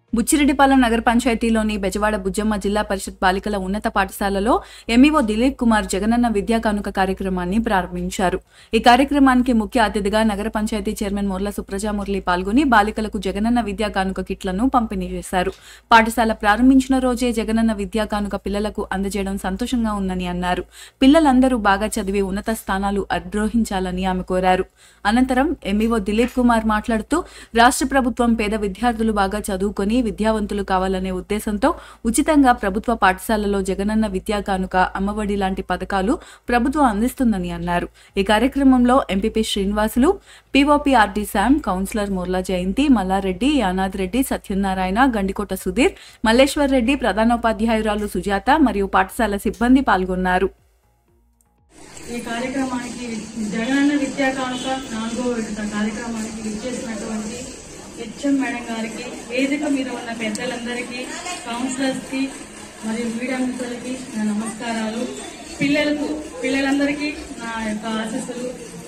బుచ్చిరెడ్డిపాలెం నగర పంచాయతీలోని బెజవాడ బుజ్జమ్మ జిల్లా పరిషత్ బాలికల ఉన్నత పాఠశాలలో ఎంఈఓ దిలీప్ కుమార్ జగనన్న విద్యా కానుక కార్యక్రమాన్ని ప్రారంభించారు ఈ కార్యక్రమానికి ముఖ్య అతిథిగా నగర పంచాయతీ చైర్మన్ ముర్ల సుప్రజా మురళి పాల్గొని బాలికలకు జగనన్న విద్యా కానుక కిట్లను పంపిణీ చేశారు పాఠశాల ప్రారంభించిన రోజే జగనన్న విద్యా కానుక పిల్లలకు అందజేయడం సంతోషంగా ఉందని అన్నారు పిల్లలందరూ బాగా చదివి ఉన్నత స్థానాలు అధిరోహించాలని ఆమె కోరారు అనంతరం ఎంఈఓ దిలీప్ కుమార్ మాట్లాడుతూ రాష్ట్ర ప్రభుత్వం పేద విద్యార్థులు బాగా చదువుకొని విద్యావంతులు కావాలనే ఉద్దేశంతో ఉచితంగా ప్రభుత్వ పాఠశాలలో జగనన్న విద్యా కానుక అమ్మఒడి లాంటి పథకాలు ప్రభుత్వం అందిస్తుందని అన్నారు ఈ కార్యక్రమంలో MPP Srinivasulu POPRD Sham councillor Murla Jayanthi Mallareddy Yanad Reddy Satyanarayana Gandikota Sudheer Malleshwar Reddy ప్రధానోపాధ్యాయురాలు సుజాత మరియు పాఠశాల సిబ్బంది పాల్గొన్నారు ఈ కార్యక్రమానికి జగనన్న విద్యా కానుక నాలుగో విడత కార్యక్రమానికి విచ్చేసినటువంటి హెచ్ఎం మేడం గారికి వేదిక మీద ఉన్న పెద్దలందరికీ కౌన్సిలర్స్ కి మరియు మీడియా మిత్రులకి నా నమస్కారాలు పిల్లలకు పిల్లలందరికీ నా యొక్క ఆశీస్సులు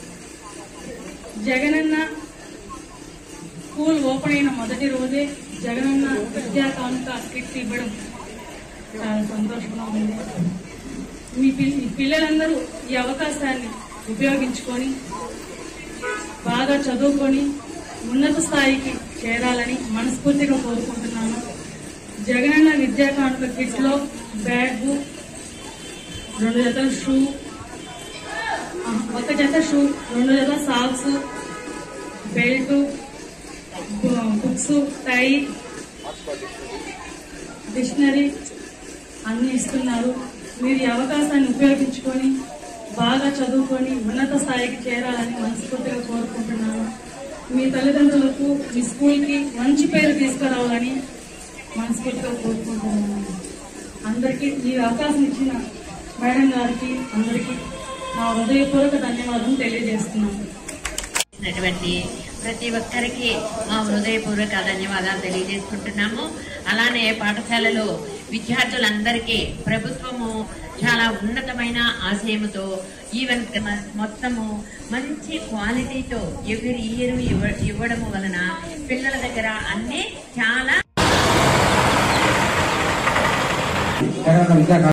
జగనన్న స్కూల్ ఓపెన్ అయిన మొదటి రోజే జగనన్న విద్యా కానుక కిట్ ఇవ్వడం చాలా సంతోషంగా ఉంది మీ పిల్- మీ పిల్లలందరూ ఈ అవకాశాన్ని ఉపయోగించుకొని బాగా చదువుకొని ఉన్నత స్థాయికి చేరాలని మనస్ఫూర్తిగా కోరుకుంటున్నాను జగనన్న విద్యా కానుక కిట్ లో బ్యాగ్ రెండు జతల షూ ఆ, ఒక జత షూ రెండు జత socks belt books tie dictionary అన్ని ఇస్తున్నారు మీరు ఈ అవకాశాన్ని ఉపయోగించుకొని బాగా చదువుకొని ఉన్నత స్థాయికి చేరాలని మనస్ఫూర్తిగా కోరుకుంటున్నాను మీ తల్లిదండ్రులకు మీ స్కూల్కి మంచి పేరు తీసుకురావాలని మనస్ఫూర్తిగా కోరుకుంటున్నాను అందరికీ ఈ అవకాశం ఇచ్చిన మేడం గారికి అందరికీ నా హృదయపూర్వక ధన్యవాదాలు తెలియజేస్తున్నాను చేసినటువంటి ప్రతి ఒక్కరికి మా హృదయపూర్వక ధన్యవాదాలు తెలియజేసుకుంటున్నాము అలానే పాఠశాలలో విద్యార్థులందరికీ ప్రభుత్వము చాలా ఉన్నతమైన ఆశయముతో ఈవెన్ మ- మొత్తము మంచి క్వాలిటీతో ఎవ్రీ ఇయర్ ఇవ్వడము వలన పిల్లల దగ్గర అన్ని చాలా జగనన్న విద్యా